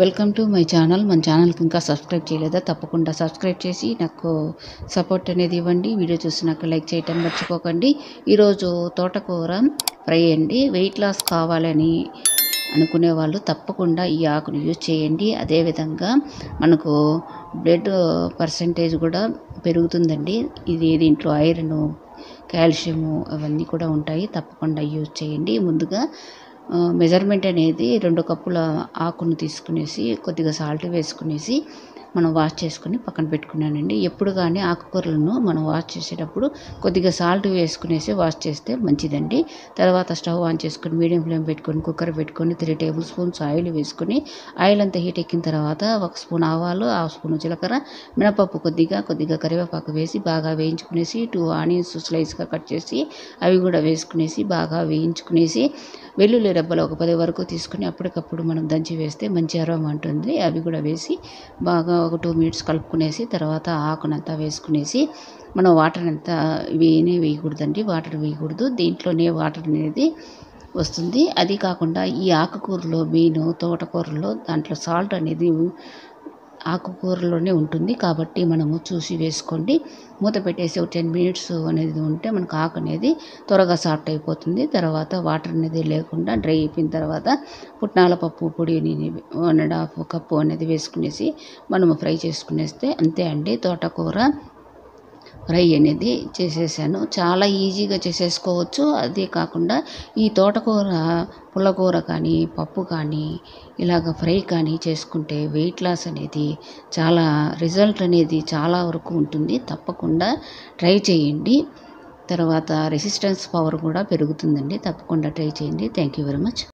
welcome to my channel మన ఛానల్కి ఇంకా సబ్స్క్రైబ్ చేయలేదా తప్పకుండా సబ్స్క్రైబ్ చేసి నాకు సపోర్ట్ అనేది ఇవ్వండి వీడియో చూసినాక లైక్ చేయటం మర్చిపోకండి ఈరోజు తోటకూర ఫ్రై అండి వెయిట్ లాస్ కావాలని అనుకునే వాళ్ళు తప్పకుండా ఈ ఆకును యూజ్ చేయండి అదేవిధంగా మనకు బ్లడ్ పర్సంటేజ్ కూడా పెరుగుతుందండి ఇది దీంట్లో ఐరన్ కాల్షియము అవన్నీ కూడా ఉంటాయి తప్పకుండా యూజ్ చేయండి ముందుగా మెజర్మెంట్ అనేది రెండు కప్పుల ఆకును తీసుకునేసి కొద్దిగా సాల్ట్ వేసుకునేసి మనం వాష్ చేసుకుని పక్కన పెట్టుకున్నానండి ఎప్పుడు కానీ ఆకుకూరలను మనం వాష్ చేసేటప్పుడు కొద్దిగా సాల్ట్ వేసుకునేసి వాష్ చేస్తే మంచిదండి తర్వాత స్టవ్ ఆన్ చేసుకొని మీడియం ఫ్లేమ్ పెట్టుకొని కుక్కర్ పెట్టుకొని త్రీ టేబుల్ స్పూన్స్ ఆయిల్ వేసుకొని ఆయిల్ అంతా హీట్ ఎక్కిన తర్వాత ఒక స్పూన్ ఆవాలు హాఫ్ స్పూన్ జీలకర్ర మినపప్పు కొద్దిగా కొద్దిగా కరివేపాకు వేసి బాగా వేయించుకునేసి టూ ఆనియన్స్ స్లైస్గా కట్ చేసి అవి కూడా వేసుకునేసి బాగా వేయించుకునేసి వెల్లుల్లి రెబ్బలు ఒక పది వరకు తీసుకుని అప్పటికప్పుడు మనం దంచి వేస్తే మంచి అరోమా ఉంటుంది అవి కూడా వేసి బాగా ఒక టూ మినిట్స్ కలుపుకునేసి తర్వాత ఆకునంతా వేసుకునేసి మనం వాటర్ అంతా వేయనే వేయకూడదండి వాటర్ వేయకూడదు దీంట్లోనే వాటర్ అనేది వస్తుంది అది కాకుండా ఈ ఆకుకూరలో మెయిన్ తోటకూరలో దాంట్లో సాల్ట్ అనేది ఆకుకూరలోనే ఉంటుంది కాబట్టి మనము చూసి వేసుకోండి మూత పెట్టేసి ఒక టెన్ మినిట్స్ అనేది ఉంటే మనకు ఆకు అనేది త్వరగా సాఫ్ట్ అయిపోతుంది తర్వాత వాటర్ అనేది లేకుండా డ్రై అయిపోయిన తర్వాత పుట్నాల పప్పు పొడిని వన్ అండ్ హాఫ్ కప్పు అనేది వేసుకునేసి మనము ఫ్రై చేసుకునేస్తే అంతే అండి తోటకూర ఫ్రై అనేది చేసేసాను చాలా ఈజీగా చేసేసుకోవచ్చు అదే కాకుండా ఈ తోటకూర పుల్లకూర కానీ పప్పు కానీ ఇలాగ ఫ్రై కానీ చేసుకుంటే వెయిట్ లాస్ అనేది చాలా రిజల్ట్ అనేది చాలా వరకు ఉంటుంది తప్పకుండా ట్రై చేయండి తర్వాత రెసిస్టెన్స్ పవర్ కూడా పెరుగుతుందండి తప్పకుండా ట్రై చేయండి థ్యాంక్ యూ వెరీ మచ్